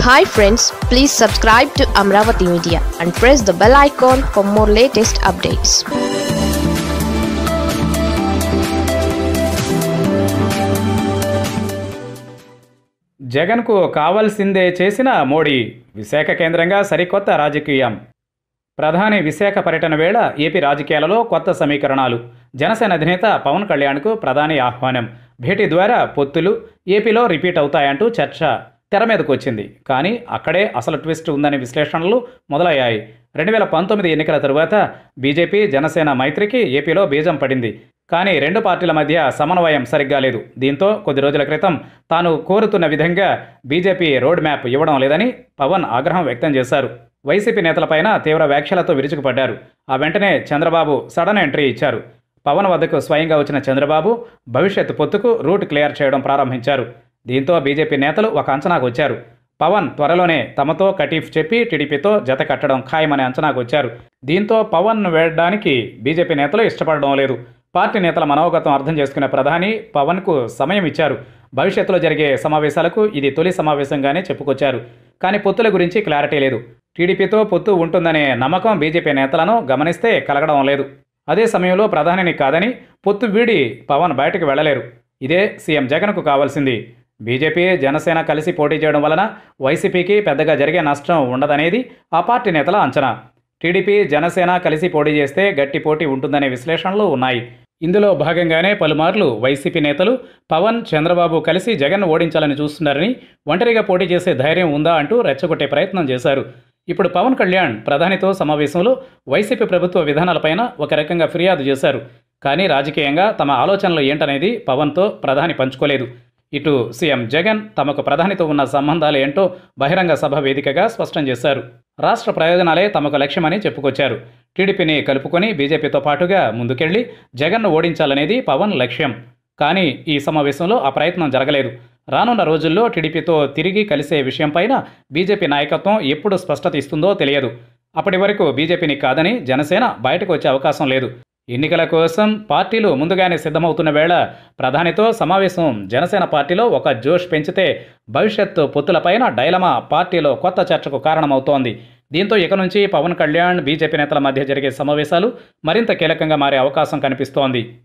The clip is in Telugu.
hi friends please subscribe to Amaravati media and press the bell icon for more latest updates జగన్కు కావాల్సిందే చేసిన మోడీ విశాఖ కేంద్రంగా సరికొత్త రాజకీయం ప్రధాని విశాఖ పర్యటన వేళ ఏపీ రాజకీయాలలో కొత్త సమీకరణాలు జనసేన అధినేత పవన్ కళ్యాణ్కు ప్రధాని ఆహ్వానం భేటీ ద్వారా పొత్తులు ఏపీలో రిపీట్ అవుతాయంటూ చర్చ తెర మీదకు వచ్చింది కానీ అక్కడే అసలు ట్విస్ట్ ఉందనే విశ్లేషణలు మొదలయ్యాయి రెండు వేల పంతొమ్మిది ఎన్నికల తరువాత బీజేపీ జనసేన మైత్రికి ఏపీలో బీజం పడింది కానీ రెండు పార్టీల మధ్య సమన్వయం సరిగ్గా లేదు దీంతో కొద్ది రోజుల క్రితం తాను కోరుతున్న విధంగా బీజేపీ రోడ్ మ్యాప్ ఇవ్వడం లేదని పవన్ ఆగ్రహం వ్యక్తం చేశారు వైసీపీ నేతలపైన తీవ్ర వ్యాఖ్యలతో విరుచుకుపడ్డారు ఆ వెంటనే చంద్రబాబు సడన్ ఎంట్రీ ఇచ్చారు పవన్ వద్దకు స్వయంగా వచ్చిన చంద్రబాబు భవిష్యత్ పొత్తుకు రూట్ క్లియర్ చేయడం ప్రారంభించారు దీంతో బీజేపీ నేతలు ఒక అంచనాకు వచ్చారు పవన్ త్వరలోనే తమతో కటీఫ్ చెప్పి టీడీపీతో జత కట్టడం ఖాయమనే అంచనాకు వచ్చారు దీంతో పవన్ వేయడానికి బీజేపీ నేతలు ఇష్టపడడం లేదు పార్టీ నేతల మనోగతం అర్థం చేసుకునే ప్రధాని పవన్కు సమయం ఇచ్చారు భవిష్యత్తులో జరిగే సమావేశాలకు ఇది తొలి సమావేశంగానే చెప్పుకొచ్చారు కానీ పొత్తుల గురించి క్లారిటీ లేదు టీడీపీతో పొత్తు ఉంటుందనే నమ్మకం బీజేపీ నేతలను గమనిస్తే కలగడం లేదు అదే సమయంలో ప్రధానిని కాదని పొత్తు వీడి పవన్ బయటకు వెళ్ళలేరు ఇదే సీఎం జగన్కు కావాల్సింది బీజేపీ జనసేన కలిసి పోటీ చేయడం వలన వైసీపీకి పెద్దగా జరిగే నష్టం ఉండదనేది ఆ పార్టీ నేతల అంచనా టీడీపీ జనసేన కలిసి పోటీ చేస్తే గట్టి పోటీ ఉంటుందనే విశ్లేషణలు ఉన్నాయి ఇందులో భాగంగానే పలుమార్లు వైసీపీ నేతలు పవన్ చంద్రబాబు కలిసి జగన్ ఓడించాలని చూస్తున్నారని ఒంటరిగా పోటీ చేసే ధైర్యం ఉందా అంటూ రెచ్చగొట్టే ప్రయత్నం చేశారు ఇప్పుడు పవన్ కళ్యాణ్ ప్రధానితో సమావేశంలో వైసీపీ ప్రభుత్వ విధానాలపైన ఒక రకంగా ఫిర్యాదు చేశారు కానీ రాజకీయంగా తమ ఆలోచనలు ఏంటనేది పవన్తో ప్రధాని పంచుకోలేదు ఇటు సీఎం జగన్ తమకు ప్రధానితో ఉన్న సంబంధాలు ఏంటో బహిరంగ సభ వేదికగా స్పష్టం చేశారు రాష్ట్ర ప్రయోజనాలే తమకు లక్ష్యమని చెప్పుకొచ్చారు టీడీపీని కలుపుకొని బీజేపీతో పాటుగా ముందుకెళ్లి జగన్ను ఓడించాలనేది పవన్ లక్ష్యం కానీ ఈ సమావేశంలో ఆ ప్రయత్నం జరగలేదు రానున్న రోజుల్లో టీడీపీతో తిరిగి కలిసే విషయంపైన బీజేపీ నాయకత్వం ఎప్పుడు స్పష్టత ఇస్తుందో తెలియదు అప్పటి వరకు బీజేపీని కాదని జనసేన బయటకు వచ్చే అవకాశం లేదు ఎన్నికల కోసం పార్టీలు ముందుగానే సిద్ధమవుతున్న వేళ ప్రధానితో సమావేశం జనసేన పార్టీలో ఒక జోష్ పెంచితే భవిష్యత్తు పొత్తులపైన డైలమా పార్టీలో కొత్త చర్చకు కారణమవుతోంది దీంతో ఇక నుంచి పవన్ కళ్యాణ్ బీజేపీ నేతల మధ్య జరిగే సమావేశాలు మరింత కీలకంగా మారే అవకాశం కనిపిస్తోంది